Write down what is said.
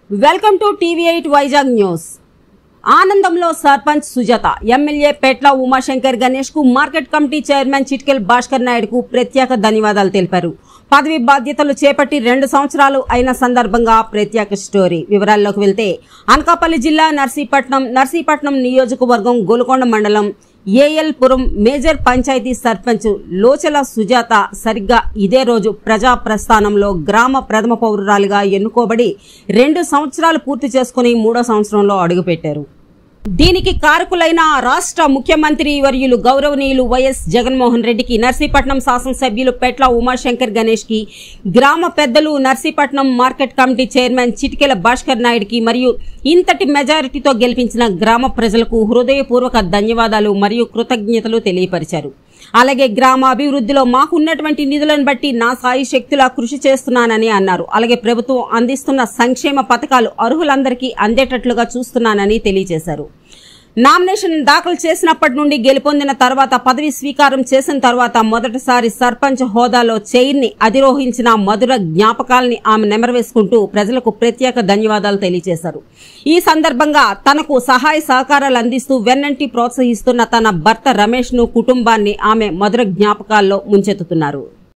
welcome to TV eight Vizag news ఆనందంలో sarpanch Sujatha MLA Petla Umashankar Ganesh కు market committee chairman Chitkel Bhaskar నాయుడుకు ప్రత్యేక ధన్యవాదాలు తెలిపారు పదవి బాధ్యతలు చేపట్టి రెండు సంవత్సరాలు అయిన సందర్భంగా ప్రత్యేక స్టోరీ వివరాల్లోకి వెళ్తే అనకాపల్లి జిల్లా నర్సీపట్నం నర్సీపట్నం నియోజకవర్గం గోల్కొండ మండలం ఏఎల్ పురం మేజర్ పంచాయతీ సర్పంచ్ లోచల సుజాత సరిగ్గా ఇదే రోజు ప్రజా ప్రస్థానంలో గ్రామ ప్రథమ పౌరురాలిగా ఎన్నుకోబడి రెండు సంవత్సరాలు పూర్తి చేసుకుని మూడో సంవత్సరంలో అడుగుపెట్టారు దీనికి కారకులైన రాష్ట్ర ముఖ్యమంత్రి వర్యులు గౌరవనీయులు వైఎస్ జగన్మోహన్ రెడ్డికి నర్సీపట్నం శాసనసభ్యులు పెట్ల ఉమాశంకర్ గణేష్ కి గ్రామ పెద్దలు Narsipatnam market committee chairman Chitikela Bhaskar నాయుడికి మరియు ఇంతటి మెజారిటీతో గెలిపించిన గ్రామ ప్రజలకు హృదయపూర్వక ధన్యవాదాలు మరియు కృతజ్ఞతలు తెలియపరిచారు అలాగే గ్రామ అభివృద్ధిలో మాకున్నటువంటి నిధులను బట్టి నా సాయి శక్తులా కృషి చేస్తున్నానని అన్నారు అలాగే ప్రభుత్వం అందిస్తున్న సంక్షేమ పథకాలు అర్హులందరికీ అందేటట్లుగా చూస్తున్నానని తెలియజేశారు నామినేషన్ దాఖలు చేసినప్పటి నుండి గెలుపొందిన తర్వాత పదవి స్వీకారం చేసిన తర్వాత మొదటిసారి సర్పంచ్ హోదాలో చైర్ని అధిరోహించిన మధుర జ్ఞాపకాల్ని ఆమె నెమరవేసుకుంటూ ప్రజలకు ప్రత్యేక ధన్యవాదాలు తెలియజేశారు ఈ సందర్భంగా తనకు సహాయ సహకారాలు అందిస్తూ వెన్నంటి ప్రోత్సహిస్తున్న తన భర్త రమేష్ ను కుటుంబాన్ని ఆమె మధుర జ్ఞాపకాల్లో ముంచెత్తుతున్నారు